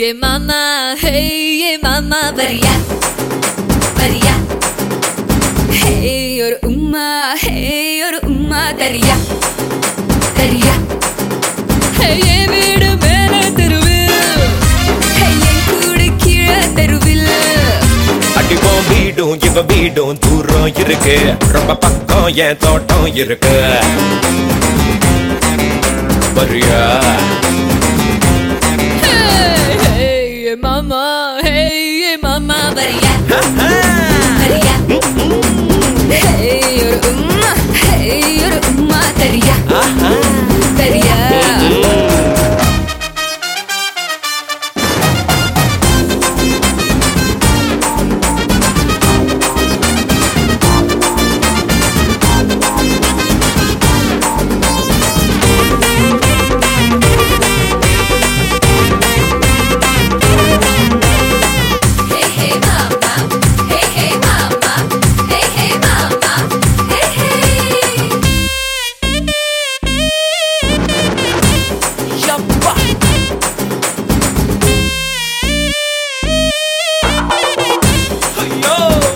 ஏ மாமா ஹே ஏ மாமா வரியா வரியா ஹே ஒரு உம்மா ஹே ஒரு உம்மா தரியா தரியா ஹே என் வீடு மேல தெருவில் ஹே என் கூடு கீழே தெருவில் அடிப்போம் வீடும் இவ வீடும் தூரம் இருக்கு ரொம்ப பக்கம் என் தோட்டம் இருக்கு வரியா ஹே ஹே ஏ மாமா ஹே ஏ மாமா வரியா வரியா ஹே ஒரு உம்மா ஹே ஒரு உம்மா தரியா தரியா Hey hey mama, hey hey mama, hey hey mama, hey hey. Yappa. ஐயோ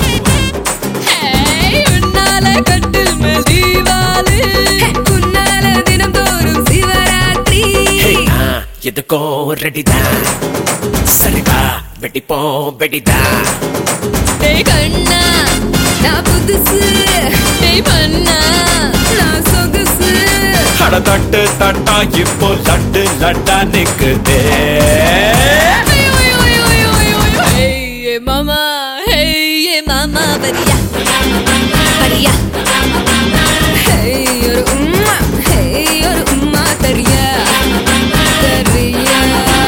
Hey, உன்னால கட்டில் மேல் தீவாளி. உன்னால தினம்தோறும் சிவராத்திரி. எதுக்கோ ரெடிதான் சரிதா வெடிப்போம் வெடிதான் டேய் கண்ணா, நான் புதுசு. டேய் மன்னா, நான் சொகுசு. அட தட்டு தட்டா இப்போ லட்டு லட்டா நிக்குதே ஐயோ, ஐயோ, ஐயோ, ஐயோ, ஐயோ, ஐயோ. Hey, ஏ மாமா, hey, ஏ மாமா, வரியா? வரியா? Hey, ஒரு உம்மா, hey, ஒரு உம்மா தரியா? தரியா?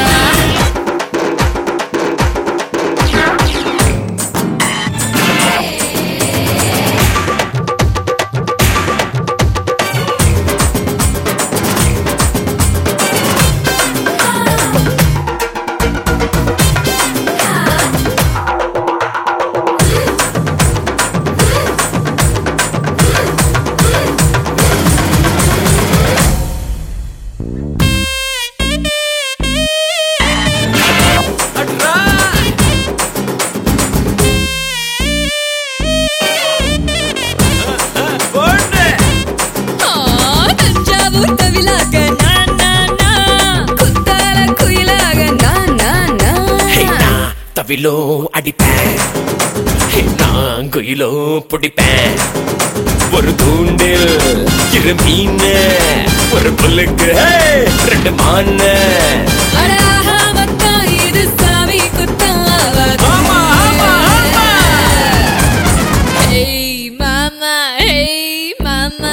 அட்ரா. போடு. ஆ, தஞ்சாவூர் தவிலாக நான், நான், நான். குத்தால குயிலாக நான், நான், ஹே, நான். நான் தவிலோ அடிப்பேன் ஹே, நான் குயிலோ பிடிப்பேன் ஒரு தூண்டில் இரு மீன் ஒரு புல்லுக்கு ஹே, ரெண்டு மான்னு அட ஆஹா, மச்சான், இது சாமி குத்தம் ஆகாது. ஆமா, ஆமா, ஆமா. Hey, mama, hey, mama.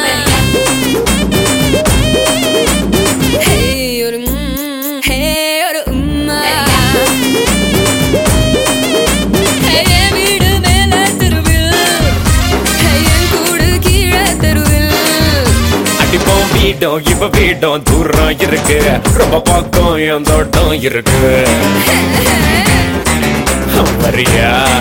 Hey, ஒரு ம், hey, ஒரு உம்மா. Hey, என் வீடு மேல தெருவில். Hey, என் கூடு கீழே தெருவில். அடிப்போம் வீடும் இவ வீடும் தூரம் இருக்கு ரொம்ப பக்கம் என் தோட்டம் இருக்கு வரியா